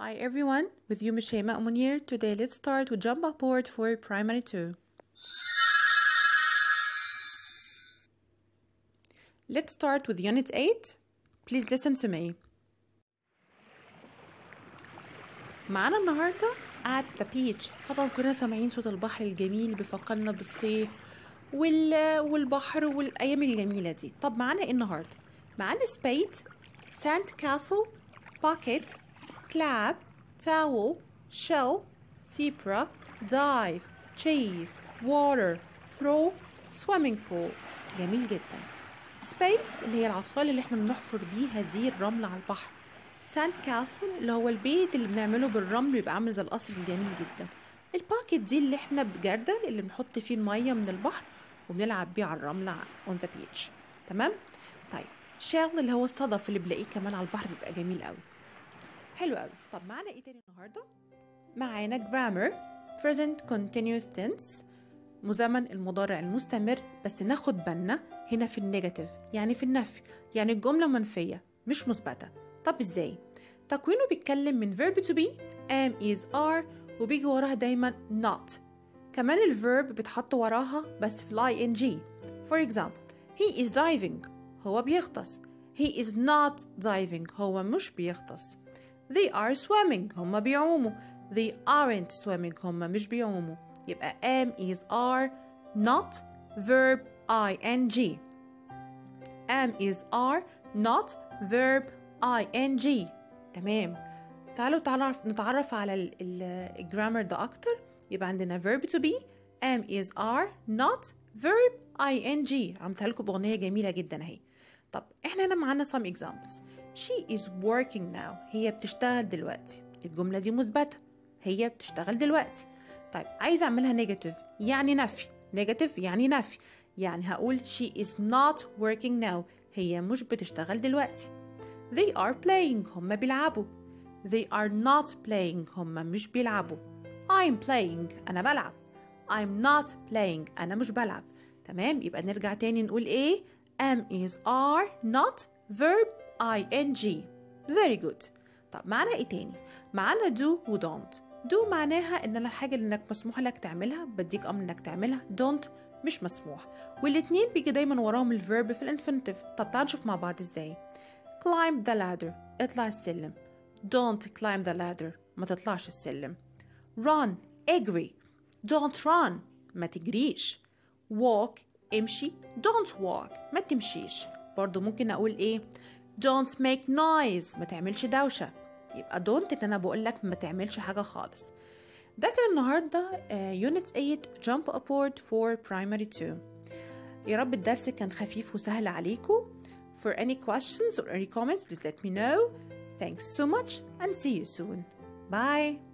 Hi everyone, with you Miss Shema Munir. Today let's start with jump board for primary 2. Let's start with unit 8. Please listen to me. معانا النهاردة at the beach طبعا كنا سامعين صوت البحر الجميل بيفكرنا بالصيف وال... والبحر والأيام الجميلة دي طب معانا ايه النهاردة؟ معانا spade sand castle bucket clap towel shell zebra dive chase water throw swimming pool جميل جدا spade اللي هي العصاية اللي احنا بنحفر بيها دي الرمل على البحر ساند كاسل اللي هو البيت اللي بنعمله بالرمل بيبقى عامل زي القصر الجميل جدا الباكيت دي اللي احنا بجردل اللي بنحط فيه المية من البحر وبنلعب بيه على الرمل on the beach تمام طيب شيل اللي هو الصدف اللي بلاقيه كمان على البحر بيبقى جميل قوي حلو قوي طب معانا ايه تاني النهارده معانا grammar present continuous tense مزمن المضارع المستمر بس ناخد بالنا هنا في النيجاتيف يعني في النفي يعني الجملة منفية مش مثبتة طب ازاي تكوينه بيتكلم من verb to be am is are وبيجي وراها دايما not كمان الفيرب بيتحط وراها بس في ال ing for example he is diving هو بيغطس he is not diving هو مش بيغطس they are swimming هم بيعوموا they aren't swimming هم مش بيعوموا يبقى am is are not verb ing am is are not verb ing تمام تعالوا تعرف نتعرف على الجرامر ده اكتر يبقى عندنا verb to be am is are not verb ing عملتها لكم باغنيه جميله جدا اهي طب احنا هنا معانا some examples she is working now هي بتشتغل دلوقتي الجمله دي مثبته هي بتشتغل دلوقتي طيب عايزه اعملها نيجاتيف يعني نفي نيجاتيف يعني نفي يعني هقول she is not working now هي مش بتشتغل دلوقتي they are playing هم بيلعبوا they are not playing هم مش بيلعبوا I'm playing أنا بلعب I'm not playing أنا مش بلعب تمام يبقى نرجع تاني نقول إيه am is are not verb ing very good طب معانا إيه تاني معانا do و don't do معناها إن أنا الحاجة اللي إنك مسموح لك تعملها بديك أمر إنك تعملها don't مش مسموح والاتنين بيجي دايما وراهم الفيرب في الانفينيتيف طب تعال نشوف مع بعض ازاي climb the ladder اطلع السلم don't climb the ladder ما تطلعش السلم run اجري don't run ما تجريش walk امشي don't walk ما تمشيش برضو ممكن اقول ايه don't make noise ما تعملش دوشة يبقى don't ان انا بقول لك ما تعملش حاجة خالص ده كان النهاردة يونت uh, 8 jump aboard for primary 2 يا رب الدرس كان خفيف وسهل عليكم For any questions or any comments please let me know Thanks so much and see you soon Bye